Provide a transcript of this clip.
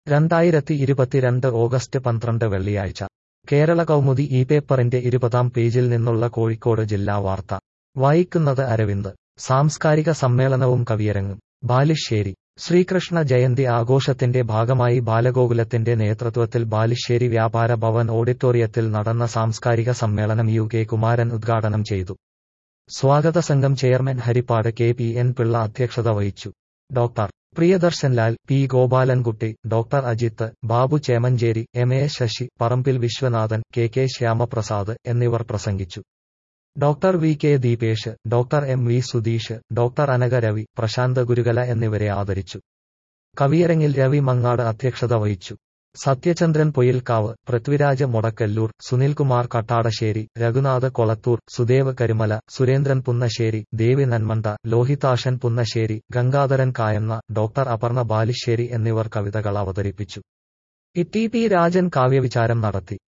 രണ്ടായിരത്തി ഇരുപത്തിരണ്ട് ഓഗസ്റ്റ് പന്ത്രണ്ട് വെള്ളിയാഴ്ച കേരള കൗമുദി ഈ പേപ്പറിന്റെ ഇരുപതാം പേജിൽ നിന്നുള്ള കോഴിക്കോട് ജില്ലാ വാർത്ത വായിക്കുന്നത് അരവിന്ദ് സാംസ്കാരിക സമ്മേളനവും കവിയരങ്ങും ബാലുശ്ശേരി ശ്രീകൃഷ്ണ ജയന്തി ആഘോഷത്തിന്റെ ഭാഗമായി ബാലഗോകുലത്തിന്റെ നേതൃത്വത്തിൽ ബാലുശ്ശേരി വ്യാപാര ഭവൻ ഓഡിറ്റോറിയത്തിൽ നടന്ന സാംസ്കാരിക സമ്മേളനം യു കെ കുമാരൻ ഉദ്ഘാടനം ചെയ്തു സ്വാഗത സംഘം chairman Harippad K P N Pillai അധ്യക്ഷത വഹിച്ചു doctor Priyadarshan Lal P Gopalankutty doctor Ajith Babu Chemanchery M A Sasi Parambil Viswanathan K K Syamaprasad എന്നിവർ പ്രസംഗിച്ചു doctor V K Deepesh doctor M V Sudheesh doctor Anagha Ravi Prasanth Gurukula എന്നിവരെ ആദരിച്ചു കവിയരങ്ങിൽ രവി മങ്ങാട് അധ്യക്ഷത വഹിച്ചു സത്യചന്ദ്രൻ പൊയിൽക്കാവ് പൃഥ്വിരാജ് മുടക്കല്ലൂർ സുനിൽകുമാർ കട്ടാടശ്ശേരി രഘുനാഥ് കൊളത്തൂർ സുദേവ് കരുമല സുരേന്ദ്രൻ പുന്നശ്ശേരി ദേവി നന്മണ്ട ലോഹിതാശൻ പുന്നശ്ശേരി ഗംഗാധരൻ കായന്ന ഡോക്ടർ അപർണ ബാലുശ്ശേരി എന്നിവർ കവിതകൾ അവതരിപ്പിച്ചു ഇ ടി പി രാജൻ കാവ്യവിചാരം നടത്തി